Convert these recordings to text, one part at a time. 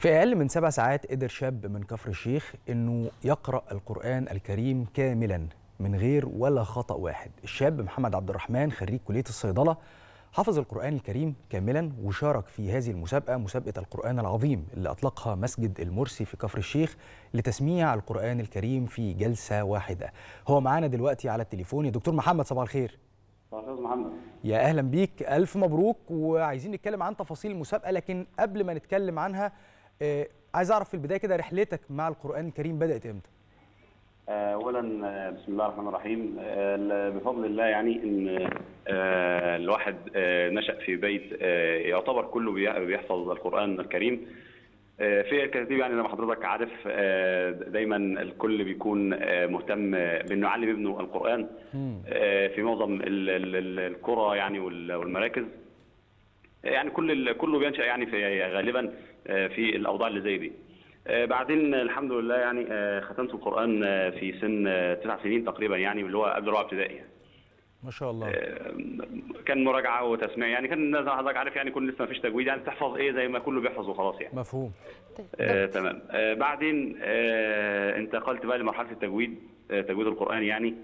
في أقل من سبع ساعات قدر شاب من كفر الشيخ إنه يقرأ القرآن الكريم كاملا من غير ولا خطأ واحد الشاب محمد عبد الرحمن خريج كلية الصيدلة حفظ القرآن الكريم كاملا وشارك في هذه المسابقة مسابقة القرآن العظيم اللي أطلقها مسجد المرسي في كفر الشيخ لتسميع القرآن الكريم في جلسة واحدة هو معانا دلوقتي على التليفون يا دكتور محمد صباح الخير استاذ محمد يا اهلا بيك الف مبروك وعايزين نتكلم عن تفاصيل المسابقه لكن قبل ما نتكلم عنها آه عايز اعرف في البدايه كده رحلتك مع القران الكريم بدات امتى آه، اولا آه، بسم الله الرحمن الرحيم آه، ل- بفضل الله يعني ان آه، الواحد آه، نشا في بيت آه، يعتبر كله بي- بيحفظ القران الكريم آه، في الكتاتيب يعني زي ما حضرتك عارف آه، دايما الكل بيكون آه، مهتم بانه يعلم ابنه القران آه، في معظم ال- ال- ال- القرى يعني وال- والمراكز يعني كل ال- كله بينشا يعني في غالبا آه، في الاوضاع اللي زي دي آه، بعدين الحمد لله يعني آه، ختمت القران آه، في سن آه، تسع سنين تقريبا يعني اللي هو قبل رابعه ابتدائي يعني. ما شاء الله آه، كان مراجعه وتسميع يعني كان زي ما حضرتك عارف يعني كل لسه ما فيش تجويد يعني تحفظ ايه زي ما كله بيحفظ وخلاص يعني مفهوم آه، تمام آه، بعدين آه، انتقلت بقى لمرحله التجويد آه، تجويد القران يعني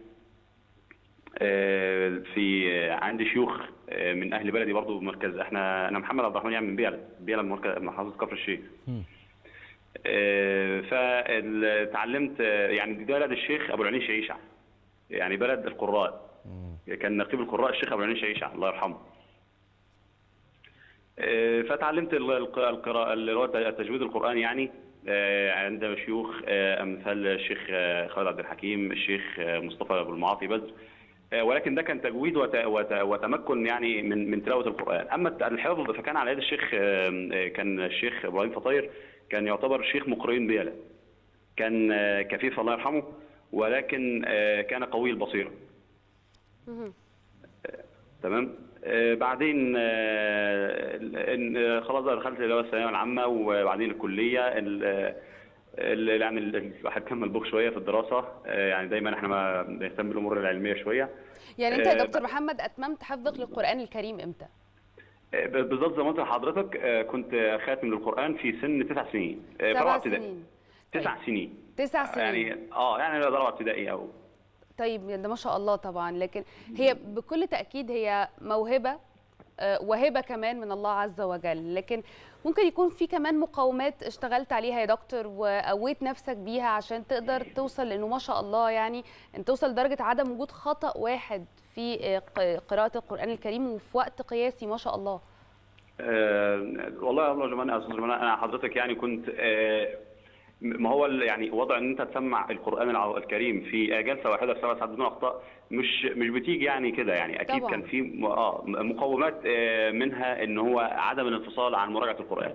آه، في آه، عندي شيوخ آه، من اهل بلدي برضو مركز احنا انا محمد عبد الرحمن يعني من بيلا بيلا من مركز محافظه كفر الشيخ مم. آه، فتعلمت آه، يعني ده بلد الشيخ ابو العينين شعيشه يعني بلد القراء كان نقيب القراء الشيخ ابو العينين شعيشه الله يرحمه آه، فتعلمت ال- الق- القراءة اللي هو تجويد القرآن يعني آه، عند شيوخ آه، أمثال الشيخ آه، خالد عبد الحكيم الشيخ آه، مصطفى أبو المعاطي بدر آه، ولكن ده كان تجويد وت- وت- وتمكن يعني من من تلاوة القرآن أما الت- الحفظ فكان على يد الشيخ آه، آه، كان الشيخ إبراهيم فطير كان يعتبر شيخ مقرئين بيلا كان آه، كفيف الله يرحمه ولكن آه، كان قوي البصيرة تمام آه، بعدين آه، ال- آه، خلاص بقى دخلت اللي هو الثانويه العامه وبعدين الكليه ال- آه، ال- يعني ال- الواحد كمل بوخ شويه في الدراسه آه، يعني دايما احنا ما بنهتم بالامور العلميه شويه يعني انت يا آه، دكتور محمد اتممت حفظك للقران الكريم امتى آه، ب- بالظبط زي ما قلت لحضرتك آه، كنت خاتم للقران في سن تسع سنين آه، في سبع رابعه ابتدائي سنين تسع طيب. سنين تسع سنين يعني اه يعني رابعه ابتدائي او طيب ده ما شاء الله طبعا لكن هي بكل تأكيد هي موهبة آه، وهبة كمان من الله عز وجل لكن ممكن يكون في كمان مقاومات اشتغلت عليها يا دكتور وقويت نفسك بيها عشان تقدر توصل لانه ما شاء الله يعني ان توصل لدرجة عدم وجود خطأ واحد في آه، ق- قراءة القرآن الكريم وفي وقت قياسي ما شاء الله آه، والله يا الله جمال يا استاذ جمال انا حضرتك يعني كنت آه، ما هو ال- يعني وضع ان انت تسمع القران الع- الكريم في جلسه واحده في سبع ساعات بدون اخطاء مش مش بتيجي يعني كده يعني اكيد طبعاً. كان في م- اه مقومات آه، منها ان هو عدم الانفصال عن مراجعه القران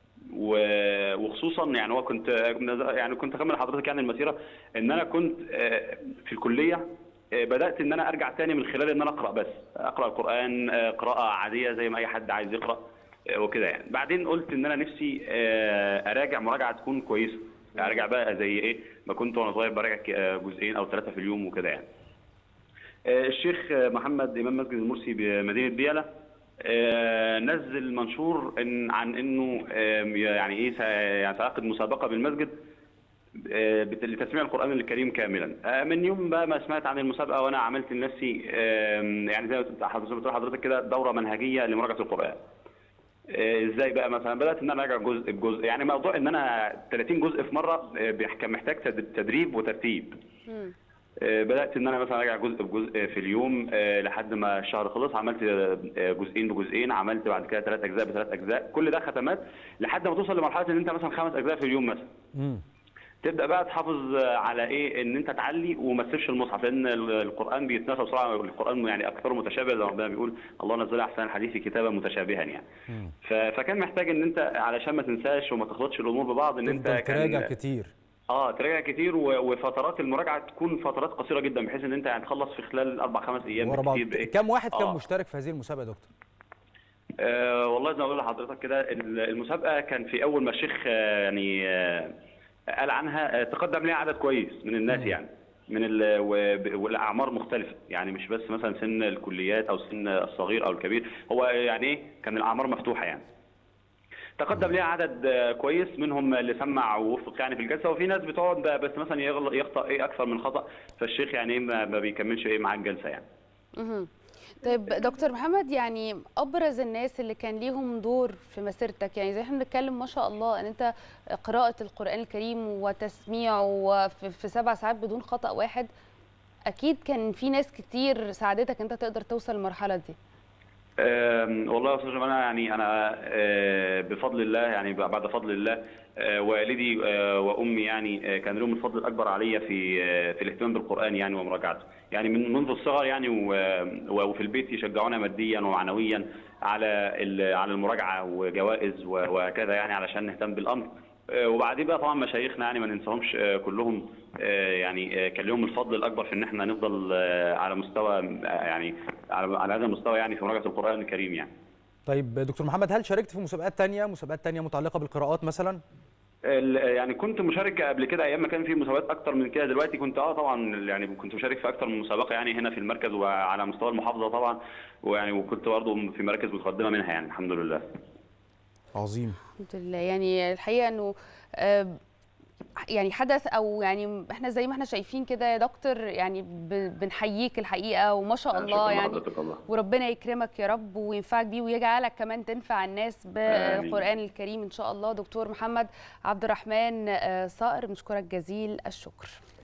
و- وخصوصا يعني هو كنت يعني كنت اكمل لحضرتك يعني المسيره ان انا كنت آه، في الكليه آه، بدات ان انا ارجع تاني من خلال ان انا اقرا بس اقرا القران آه، قراءه عاديه زي ما اي حد عايز يقرا آه، وكده يعني بعدين قلت ان انا نفسي آه، اراجع مراجعه تكون كويسه ارجع بقى زي ايه ما كنت وانا صغير براجع ك- آه، جزئين او ثلاثه في اليوم وكده يعني آه، الشيخ آه، محمد امام مسجد المرسي بمدينه بيلا آه، نزل منشور إن عن انه آه، يعني ايه س- يعني سيعقد مسابقه بالمسجد آه، بت- لتسميع القران الكريم كاملا آه، من يوم بقى ما سمعت عن المسابقه وانا عملت لنفسي آه، يعني زي ما قلت- زي ما بتقول حضرتك كده دوره منهجيه لمراجعه القران آه، ازاي بقى مثلا بدات ان انا اراجع جزء بجزء يعني موضوع ان انا 30 جزء في مره آه، بيح- كان محتاج تد- تدريب وترتيب مم. آه، بدات ان انا مثلا اراجع جزء بجزء في اليوم آه، لحد ما الشهر خلص عملت آه، جزئين بجزئين عملت بعد كده ثلاث اجزاء بثلاث اجزاء كل ده ختمات لحد ما توصل لمرحله ان انت مثلا خمس اجزاء في اليوم مثلا مم. تبدا بقى تحافظ آه، على ايه ان انت تعلي وما تسيبش المصحف لان ال- القران بيتناسى بسرعه القران يعني اكثر متشابه زي ما ربنا بيقول الله نزل احسن الحديث كتابا متشابها يعني مم. ف- فكان محتاج ان انت علشان ما تنساش وما تخلطش الامور ببعض ان انت تفضل كان- تراجع كتير اه تراجع كتير و- وفترات المراجعه تكون فترات قصيره جدا بحيث ان انت يعني تخلص في خلال اربع خمس ايام ورا بعض بالكتير بإيه؟ كم واحد كان آه. مشترك في هذه المسابقه يا دكتور آه والله زي ما بقول لحضرتك كده ال- المسابقه كان في اول ما الشيخ آه، يعني آه قال عنها آه، تقدم ليها عدد كويس من الناس مم. يعني من ال وب- والاعمار مختلفه يعني مش بس مثلا سن الكليات او سن الصغير او الكبير هو يعني ايه كان الاعمار مفتوحه يعني تقدم ليها عدد آه، كويس منهم اللي سمع ووفق يعني في الجلسه وفي ناس بتقعد بس مثلا يغلط يخطا ايه اكثر من خطا فالشيخ يعني إيه ما ما بيكملش ايه معاه الجلسه يعني مهم. طيب دكتور محمد يعني ابرز الناس اللي كان ليهم دور في مسيرتك يعني زي احنا بنتكلم ما شاء الله ان انت قراءه القران الكريم وتسميعه في في سبع ساعات بدون خطا واحد اكيد كان في ناس كتير ساعدتك انت تقدر توصل للمرحله دي أم، والله يا استاذ جمال انا يعني انا آه، بفضل الله يعني بعد فضل الله آه، والدي آه، وامي يعني آه، كان لهم الفضل الاكبر عليا في آه، في الاهتمام بالقران يعني ومراجعته يعني من منذ الصغر يعني و- وفي البيت يشجعونا ماديا ومعنويا على ال- على المراجعه وجوائز و- وهكذا يعني علشان نهتم بالامر آه، وبعدين بقى طبعا مشايخنا يعني ما ننساهمش آه، كلهم آه، يعني آه، كان لهم الفضل الاكبر في ان احنا نفضل آه، على مستوى آه، يعني على على هذا المستوى يعني في مراجعه القران الكريم يعني طيب دكتور محمد هل شاركت في مسابقات تانية مسابقات تانية متعلقة بالقراءات مثلا ال- يعني كنت مشارك قبل كده ايام ما كان في مسابقات اكتر من كده دلوقتي كنت اه طبعا يعني كنت مشارك في اكتر من مسابقه يعني هنا في المركز وعلى مستوى المحافظه طبعا ويعني وكنت برضه في مراكز متقدمه منها يعني الحمد لله عظيم الحمد لله يعني الحقيقه انه آه، يعني حدث او يعني احنا زي ما احنا شايفين كده يا دكتور يعني ب- بنحييك الحقيقه وما شاء الله شكراً يعني لحضرتك والله. وربنا يكرمك يا رب وينفعك بيه ويجعلك كمان تنفع الناس بالقرآن الكريم إن شاء الله دكتور محمد عبد الرحمن آه، صقر بنشكرك جزيل الشكر